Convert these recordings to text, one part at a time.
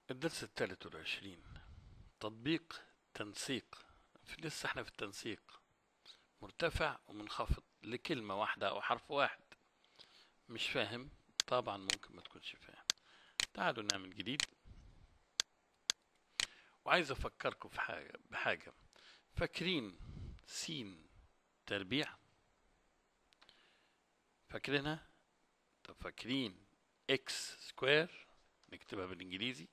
الدرس الثالث والعشرين تطبيق تنسيق في لسه احنا في التنسيق مرتفع ومنخفض لكلمة واحدة أو حرف واحد مش فاهم طبعا ممكن ما تكونش فاهم تعالوا نعمل جديد وعايز أفكركم في حاجة بحاجة فاكرين سين تربيع فاكرينها طب فاكرين اكس سكوير نكتبها بالانجليزي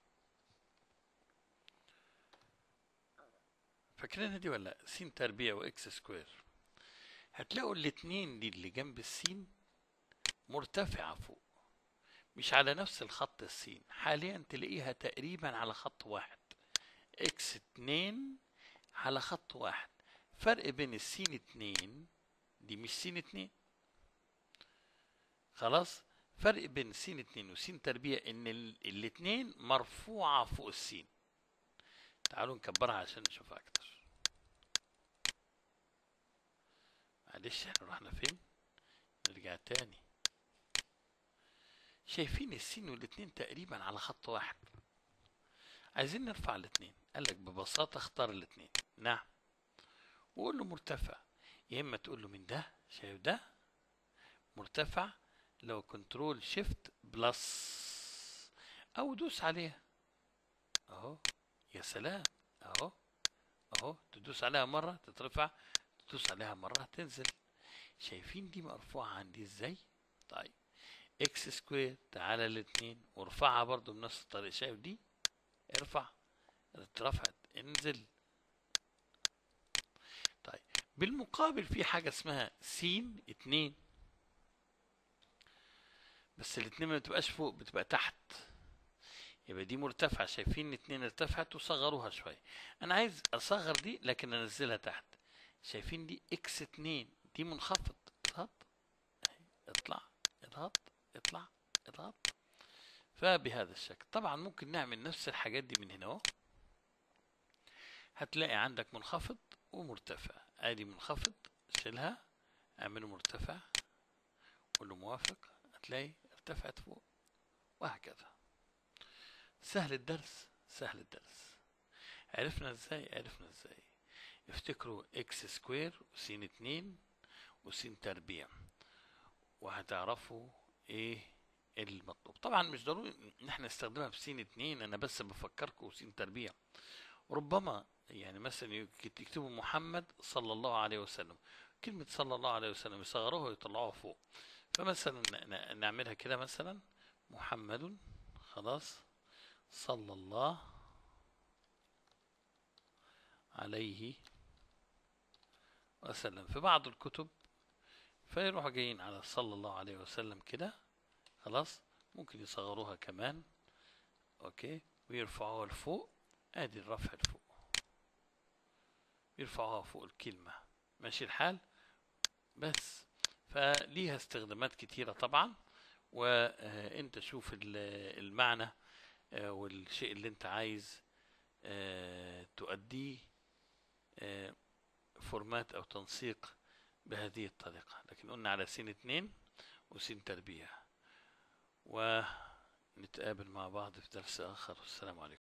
فاكرينها دي ولا لا س تربيع واكس سكوير هتلاقوا الاتنين دي اللي جنب السين مرتفعة فوق مش على نفس الخط السين حاليا تلاقيها تقريبا على خط واحد اكس اتنين على خط واحد فرق بين السين اتنين دي مش سين اتنين خلاص فرق بين سين اتنين وسين تربيع ان ال- الاتنين مرفوعة فوق السين تعالوا نكبرها عشان نشوف اكتر معلش احنا رحنا فين نرجع تاني شايفين السين والاتنين تقريبا على خط واحد عايزين نرفع الاتنين قالك ببساطة اختار الاتنين نعم وقول له مرتفع يا اما تقول له من ده شايف ده مرتفع لو كنترول شيفت بلس او دوس عليها اهو يا سلام اهو اهو تدوس عليها مرة تترفع تدوس عليها مرة تنزل شايفين دي مرفوعة عندي ازاي طيب اكس سكوير تعالى الاتنين وارفعها برضو بنفس الطريقة شايف دي ارفع اترفعت انزل طيب بالمقابل في حاجة اسمها سين اتنين بس الاتنين ما بتبقاش فوق بتبقى تحت يبقى دي مرتفعة شايفين اتنين ارتفعت وصغروها شوية انا عايز اصغر دي لكن انزلها تحت شايفين دي اكس اتنين دي منخفض اضغط اهي، اطلع اضغط اطلع اضغط فبهذا الشكل طبعا ممكن نعمل نفس الحاجات دي من هنا اهو هتلاقي عندك منخفض ومرتفع ادي منخفض شيلها اعمله مرتفع قول له موافق هتلاقي ارتفعت فوق وهكذا سهل الدرس سهل الدرس عرفنا ازاي عرفنا ازاي افتكروا اكس سكوير وسين اتنين وسين تربيع وهتعرفوا ايه المطلوب طبعا مش ضروري ان احنا نستخدمها في سين اتنين انا بس بفكركم سين تربيع ربما يعني مثلا يك- تكتبوا محمد صلى الله عليه وسلم كلمة صلى الله عليه وسلم يصغروها ويطلعوها فوق فمثلا ن- ن- نعملها كده مثلا محمد خلاص صلى الله عليه وسلم في بعض الكتب فيروحوا جايين على صلى الله عليه وسلم كده خلاص ممكن يصغروها كمان اوكي ويرفعوها لفوق ادي الرفع لفوق يرفعوها فوق الكلمة ماشي الحال بس فليها استخدامات كتيرة طبعا وانت شوف ال- المعنى آه، والشيء اللي انت عايز آه، تؤديه آه، فورمات او تنسيق بهذه الطريقة لكن قلنا على سين اتنين وسين تربيع ونتقابل مع بعض في درس آخر والسلام عليكم